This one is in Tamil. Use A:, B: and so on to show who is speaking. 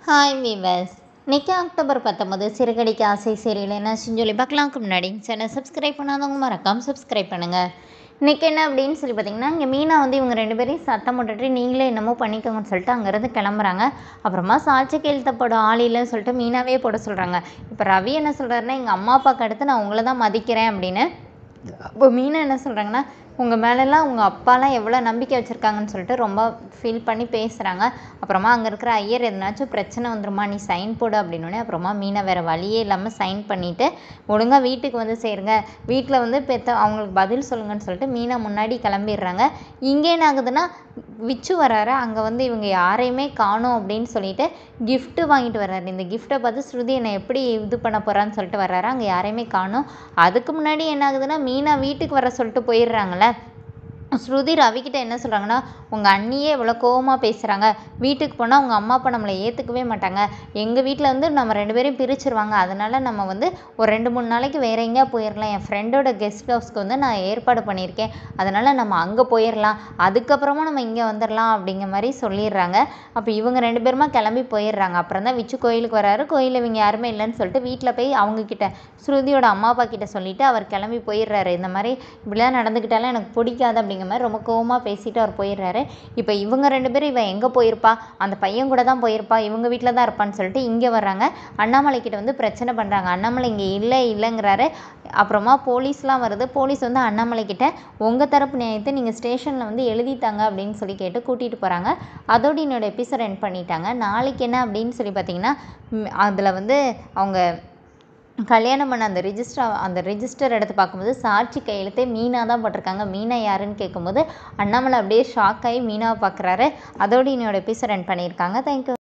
A: ஹாய் வீவர்ஸ் இன்னைக்கு அக்டோபர் பத்தொம்பது சிறுகடிக்கு ஆசை சீரியல் என்ன சொல்லி பார்க்கலாம்க்கு முன்னாடி சேனல் சப்ஸ்கிரைப் பண்ணாதவங்க மறக்காம சப்ஸ்கிரைப் பண்ணுங்கள் இன்றைக்கி என்ன அப்படின்னு சொல்லி பார்த்தீங்கன்னா இங்கே மீனா வந்து இவங்க ரெண்டு பேரையும் சத்தம் போட்டுட்டு நீங்களே என்னமோ பண்ணிக்கோங்கன்னு சொல்லிட்டு அங்கேருந்து கிளம்புறாங்க அப்புறமா சாட்சி கையெழுத்த போட ஆள் இல்லைன்னு சொல்லிட்டு மீனாவே போட சொல்கிறாங்க இப்போ ரவி என்ன சொல்கிறாருன்னா எங்கள் அம்மா அப்பாவுக்கு அடுத்து நான் உங்களை தான் மதிக்கிறேன் அப்படின்னு இப்போ மீனா என்ன சொல்கிறாங்கன்னா உங்கள் மேலெல்லாம் உங்கள் அப்பாலாம் எவ்வளோ நம்பிக்கை வச்சுருக்காங்கன்னு சொல்லிட்டு ரொம்ப ஃபீல் பண்ணி பேசுகிறாங்க அப்புறமா அங்கே இருக்கிற ஐயர் எதனாச்சும் பிரச்சனை வந்துருமா நீ சைன் போடு அப்படின்னோடனே அப்புறமா மீனை வேறு வழியே இல்லாமல் சைன் பண்ணிவிட்டு ஒழுங்காக வீட்டுக்கு வந்து சேருங்க வீட்டில் வந்து பெத்த அவங்களுக்கு பதில் சொல்லுங்கன்னு சொல்லிட்டு மீனா முன்னாடி கிளம்பிடுறாங்க இங்கே என்ன ஆகுதுன்னா விச்சு வராரு அங்கே வந்து இவங்க யாரையுமே காணோம் அப்படின்னு சொல்லிட்டு கிஃப்ட்டு வாங்கிட்டு வர்றாரு இந்த கிஃப்ட்டை பார்த்து ஸ்ருதி என்னை எப்படி இது பண்ண போகிறான்னு சொல்லிட்டு வர்றாரு அங்கே யாரையுமே காணோம் அதுக்கு முன்னாடி என்ன ஆகுதுன்னா மீனா வீட்டுக்கு வர சொல்லிட்டு போயிடுறாங்களே ஸ்ருதி ரவிக்கிட்ட என்ன சொல்கிறாங்கன்னா உங்கள் அண்ணியே இவ்வளோ கோவமாக பேசுகிறாங்க வீட்டுக்கு போனால் உங்கள் அம்மா அப்பா நம்மளை ஏற்றுக்கவே மாட்டாங்க எங்கள் வீட்டில் வந்து நம்ம ரெண்டு பேரையும் பிரிச்சிருவாங்க அதனால் நம்ம வந்து ஒரு ரெண்டு மூணு நாளைக்கு வேறு எங்கேயா போயிடலாம் என் ஃப்ரெண்டோட கெஸ்ட் ஹவுஸ்க்கு வந்து நான் ஏற்பாடு பண்ணியிருக்கேன் அதனால் நம்ம அங்கே போயிடலாம் அதுக்கப்புறமா நம்ம இங்கே வந்துடலாம் அப்படிங்கிற மாதிரி சொல்லிடுறாங்க அப்போ இவங்க ரெண்டு பேருமா கிளம்பி போயிடுறாங்க அப்புறம் தான் விச்சு கோயிலுக்கு வராரு கோயிலில் இவங்க யாருமே இல்லைன்னு சொல்லிட்டு வீட்டில் போய் அவங்கக்கிட்ட ஸ்ருதியோட அம்மா அப்பா கிட்ட சொல்லிவிட்டு அவர் கிளம்பி போயிடுறாரு இந்த மாதிரி இப்படிலாம் நடந்துக்கிட்டாலும் எனக்கு பிடிக்காது அப்படிங்கிற மாதிரி ரொம்ப கோவமாக பேசிட்டு அவர் போயிடுறாரு இப்போ இவங்க ரெண்டு பேரும் இவன் எங்கே போயிருப்பா அந்த பையன் கூட தான் போயிருப்பா இவங்க வீட்டில் தான் இருப்பான்னு சொல்லிட்டு இங்கே வர்றாங்க அண்ணாமலை கிட்ட வந்து பிரச்சனை பண்ணுறாங்க அண்ணாமலை இங்கே இல்லை இல்லைங்கிறாரு அப்புறமா போலீஸ்லாம் வருது போலீஸ் வந்து அண்ணாமலை கிட்ட உங்கள் தரப்பு நியாயத்தை நீங்கள் ஸ்டேஷனில் வந்து எழுதித்தாங்க அப்படின்னு சொல்லி கேட்டு கூட்டிகிட்டு போகிறாங்க அதோட என்னோட எபிசோட் என் பண்ணிட்டாங்க நாளைக்கு என்ன அப்படின்னு சொல்லி பார்த்தீங்கன்னா அதில் வந்து அவங்க கல்யாணம் பண்ண அந்த ரிஜிஸ்டர் அந்த ரிஜிஸ்டர் எடுத்து பார்க்கும்போது சாட்சி கையெழுத்தே மீனா தான் போட்டிருக்காங்க மீனா யாருன்னு கேட்கும்போது அண்ணாமலை அப்படியே ஷாக் ஆகி மீனாவை பார்க்குறாரு அதோடு என்னோட எபிசோட் ரன் பண்ணியிருக்காங்க தேங்க்யூ